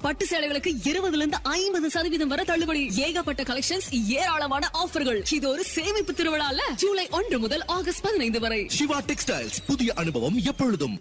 பட்டு சேலைகளுக்கு இருபதுல இருந்து ஐம்பது சதவீதம் வரை தள்ளுபடி ஏகப்பட்ட கலெக்ஷன்ஸ் ஏராளமான ஆஃபர்கள் இது ஒரு சேமிப்பு திருவிழால ஜூலை ஒன்று முதல் ஆகஸ்ட் பதினைந்து வரை சிவா டெக்ஸ்டைல்ஸ் புதிய அனுபவம் எப்பொழுதும்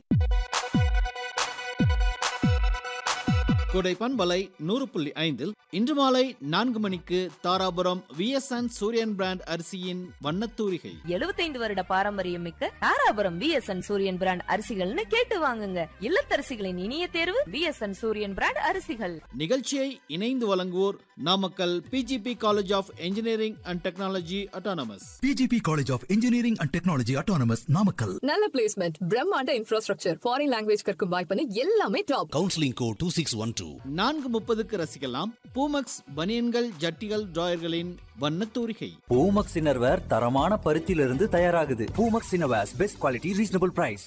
கொடை பண்பலை நூறு புள்ளி ஐந்தில் இன்று மாலை நான்கு மணிக்கு தாராபுரம் விஎஸ்என் சூரியன் பிராண்ட் அரிசியின் வண்ணத்தூரிகை எழுபத்தைந்து வருட பாரம்பரியம் மிக்க தாராபுரம் விஎஸ்என் சூரியன் பிராண்ட் அரிசிகள்னு கேட்டு வாங்குங்க இல்லத்தரசிகளின் இனிய தேர்வு விஎஸ்என் சூரியன் பிராண்ட் அரிசிகள் நிகழ்ச்சியை இணைந்து வழங்குவோர் Namakkal PGP college of engineering and technology autonomous PGP college of engineering and technology autonomous Namakkal நல்ல பிளேஸ்மெண்ட் பிரம்மாண்ட இன்ஃப்ராஸ்ட்ரக்சர் ஃபாரின் லாங்குவேஜ் கற்கும் வாய்ப்பு எல்லாமே top counselling code two six one two நான்கு முப்பதுக்கு ரசிக்கலாம் பூமக்ஸ் பனியன்கள் ஜட்டிகள் டிராயர்களின் வண்ணத்தூரிகை பூமக்ஸ் இன்னர்வேர் தரமான பருத்தியிலிருந்து தயாராகுது Poomex innerwears best quality reasonable price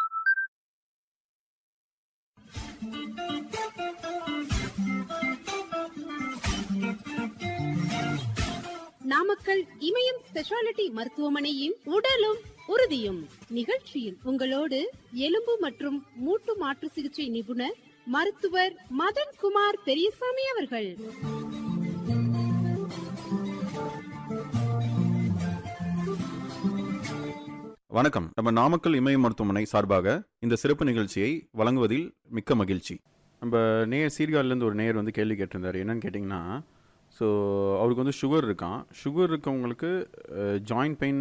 Namakkal Imayam speciality மருத்துவமனையின் உடலும் உறுதியும் நிகழ்ச்சியில் உங்களோடு எலும்பு மற்றும் மூட்டு மாற்று சிகிச்சை நிபுணர் மருத்துவர் மதன் குமார் பெரியசாமி அவர்கள் வணக்கம் நம்ம நாமக்கல் இமய மருத்துவமனை சார்பாக இந்த சிறப்பு நிகழ்ச்சியை வழங்குவதில் மிக்க மகிழ்ச்சி நம்ம நேர் சீர்காழிலேருந்து ஒரு நேர் வந்து கேள்வி கேட்டிருந்தார் என்னன்னு கேட்டிங்கன்னா ஸோ அவருக்கு வந்து சுகர் இருக்கான் சுகர் இருக்கவங்களுக்கு ஜாயிண்ட் பெயின்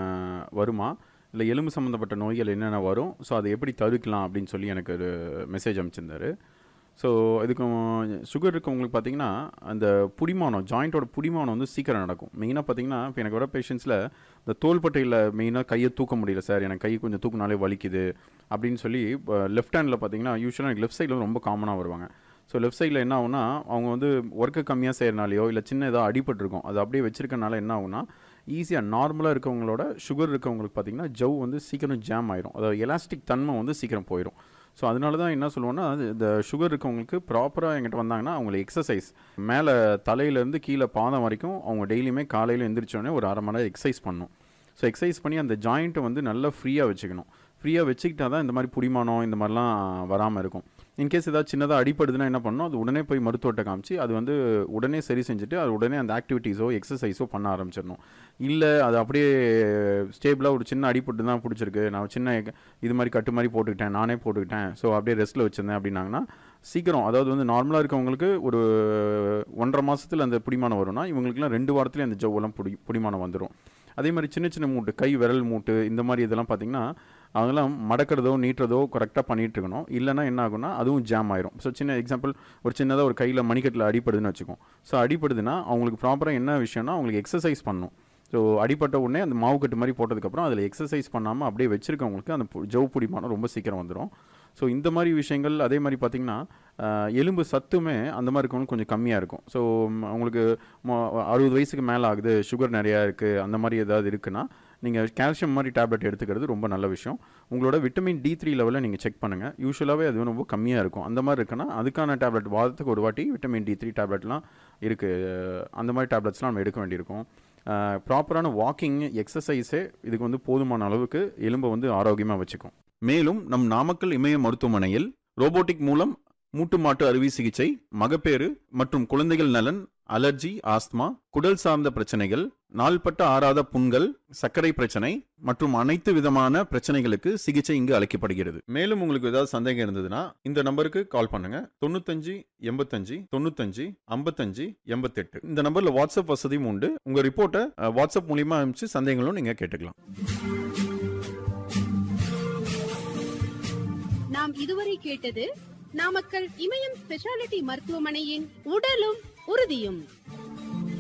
வருமா இல்லை எலும்பு சம்மந்தப்பட்ட நோய்கள் என்னென்ன வரும் ஸோ அதை எப்படி தடுக்கலாம் அப்படின்னு சொல்லி எனக்கு ஒரு மெசேஜ் அனுப்பிச்சிருந்தாரு ஸோ இதுக்கு சுகர் இருக்கவங்களுக்கு பார்த்தீங்கன்னா அந்த புடிமானம் ஜாயிண்ட்டோட புடிமானம் வந்து சீக்கிரம் நடக்கும் மெயினாக பார்த்தீங்கன்னா இப்போ எனக்கு வர பேஷண்ட்ஸில் இந்த தோள்பட்டையில் மெயினாக கையை தூக்க முடியல சார் எனக்கு கை கொஞ்சம் தூக்குனாலே வலிக்குது அப்படின்னு சொல்லி லெஃப்ட் ஹேண்டில் பார்த்தீங்கன்னா யூஸ்வலாக எனக்கு லெஃப்ட் சைடில் ரொம்ப காமனாக வருவாங்க ஸோ லெஃப்ட் சைடில் என்ன ஆகுனா அவங்க வந்து ஒர்க்கு கம்மியாக செய்கிறனாலையோ இல்லை சின்ன ஏதாவது அடிபட்டிருக்கும் அது அப்படியே வச்சிருக்கனால என்ன ஆகுனா ஈஸியாக நார்மலாக இருக்கவங்களோட சுகர் இருக்கவங்களுக்கு பார்த்தீங்கன்னா ஜவ் வந்து சீக்கிரம் ஜாம் ஆயிரும் அதாவது எலாஸ்டிக் தன்மை வந்து சீக்கிரம் போயிடும் ஸோ அதனால தான் என்ன சொல்லுவோன்னா இந்த சுகர் இருக்கவங்களுக்கு ப்ராப்பராக எங்கிட்ட வந்தாங்கன்னா அவங்களை எக்ஸசைஸ் மேலே தலையிலேருந்து கீழே பாதம் வரைக்கும் அவங்க டெய்லியுமே காலையில் எந்திரிச்சோடனே ஒரு அரை மணி நேரம் எக்ஸசைஸ் பண்ணணும் ஸோ எக்ஸசைஸ் பண்ணி அந்த ஜாயிண்ட்டை வந்து நல்லா ஃப்ரீயாக வச்சுக்கணும் ஃப்ரீயாக வச்சுக்கிட்டா தான் இந்த மாதிரி புடிமானம் இந்த மாதிரிலாம் வராமல் இருக்கும் இன்கேஸ் ஏதாவது சின்னதாக அடிப்படுதுன்னா என்ன பண்ணணும் அது உடனே போய் மருத்துவத்தை காமிச்சு அது வந்து உடனே சரி செஞ்சுட்டு அது உடனே அந்த ஆக்டிவிட்டீஸோ எக்ஸசைஸோ பண்ண ஆரம்பிச்சிடணும் இல்லை அது அப்படியே ஸ்டேபிளாக ஒரு சின்ன அடிப்பட்டு தான் பிடிச்சிருக்கு நான் சின்ன இது மாதிரி கட்டு மாதிரி போட்டுக்கிட்டேன் நானே போட்டுக்கிட்டேன் ஸோ அப்படியே ரெஸ்ட்டில் வச்சுருந்தேன் அப்படின்னாங்கன்னா சீக்கிரம் அதாவது வந்து நார்மலாக இருக்கவங்களுக்கு ஒரு ஒன்றரை மாதத்தில் அந்த புடிமானம் வரும்னா இவங்களுக்குலாம் ரெண்டு வாரத்துலேயே அந்த ஜவ்வெல்லாம் புடி புடிமானம் வந்துடும் அதே மாதிரி சின்ன சின்ன மூட்டு கை விரல் மூட்டு இந்த மாதிரி இதெல்லாம் பார்த்தீங்கன்னா அவங்களாம் மடக்கிறதோ நீட்டுறதோ கரெக்டாக பண்ணிகிட்டு இருக்கணும் இல்லைனா என்ன ஆகும்னா அதுவும் ஜாம் ஆயிரும் ஸோ சின்ன எக்ஸாம்பிள் ஒரு சின்னதாக ஒரு கையில் மணிக்கட்டில் அடிப்படுதுன்னு வச்சுக்கோம் ஸோ அடிப்படுதுன்னா அவங்களுக்கு ப்ராப்பராக என்ன விஷயம்னா அவங்களுக்கு எக்ஸசைஸ் பண்ணணும் ஸோ அடிப்பட்ட உடனே அந்த மாவு கட்டு மாதிரி போட்டதுக்கப்புறம் அதில் எக்ஸசைஸ் பண்ணாமல் அப்படியே வச்சிருக்கவங்களுக்கு அந்த ஜவு பிடிமானம் ரொம்ப சீக்கிரம் வந்துடும் ஸோ இந்த மாதிரி விஷயங்கள் அதே மாதிரி பார்த்திங்கன்னா எலும்பு சத்துமே அந்த மாதிரி இருக்கவங்களுக்கு கொஞ்சம் கம்மியாக இருக்கும் ஸோ அவங்களுக்கு அறுபது வயசுக்கு மேலே ஆகுது சுகர் நிறையா இருக்குது அந்த மாதிரி ஏதாவது இருக்குன்னா நீங்கள் கால்சியம் மாதிரி டேப்லெட் எடுத்துக்கிறது ரொம்ப நல்ல விஷயம் உங்களோட விட்டமின் டி த்ரீ லெவலில் நீங்கள் செக் பண்ணுங்கள் யூஸ்வலாகவே அது ரொம்ப கம்மியாக இருக்கும் அந்த மாதிரி இருக்குன்னா அதுக்கான டேப்லெட் வாரத்துக்கு ஒரு வாட்டி விட்டமின் டி த்ரீ டேப்லெட்லாம் இருக்குது அந்த மாதிரி டேப்லெட்ஸ்லாம் நம்ம எடுக்க வேண்டியிருக்கும் ப்ராப்பரான வாக்கிங் எக்ஸசைஸே இதுக்கு வந்து போதுமான அளவுக்கு எலும்பை வந்து ஆரோக்கியமாக வச்சுக்கும் மேலும் நம் நாமக்கல் இமய மருத்துவமனையில் ரோபோட்டிக் மூலம் மூட்டு மாட்டு அறுவை சிகிச்சை மகப்பேறு மற்றும் குழந்தைகள் நலன் அலர்ஜி ஆஸ்துமா குடல் சார்ந்த பிரச்சனைகள் நாள்பட்ட ஆறாத புண்கள் சர்க்கரை பிரச்சனை மற்றும் அனைத்து விதமான பிரச்சனைகளுக்கு சிகிச்சை இங்கு அளிக்கப்படுகிறது மேலும் உங்களுக்கு ஏதாவது சந்தேகம் இருந்ததுன்னா இந்த நம்பருக்கு கால் பண்ணுங்க தொண்ணூத்தஞ்சு எண்பத்தஞ்சு தொண்ணூத்தஞ்சு ஐம்பத்தஞ்சு எண்பத்தெட்டு இந்த நம்பர்ல வாட்ஸ்அப் வசதியும் உண்டு உங்க ரிப்போர்ட்டை வாட்ஸ்அப் மூலியமா அனுப்பிச்சு சந்தேகங்களும் நீங்க கேட்டுக்கலாம் நாம் இதுவரை கேட்டது நாமக்கல் இமயம் ஸ்பெஷாலிட்டி மருத்துவமனையின் உடலும் உறுதியும்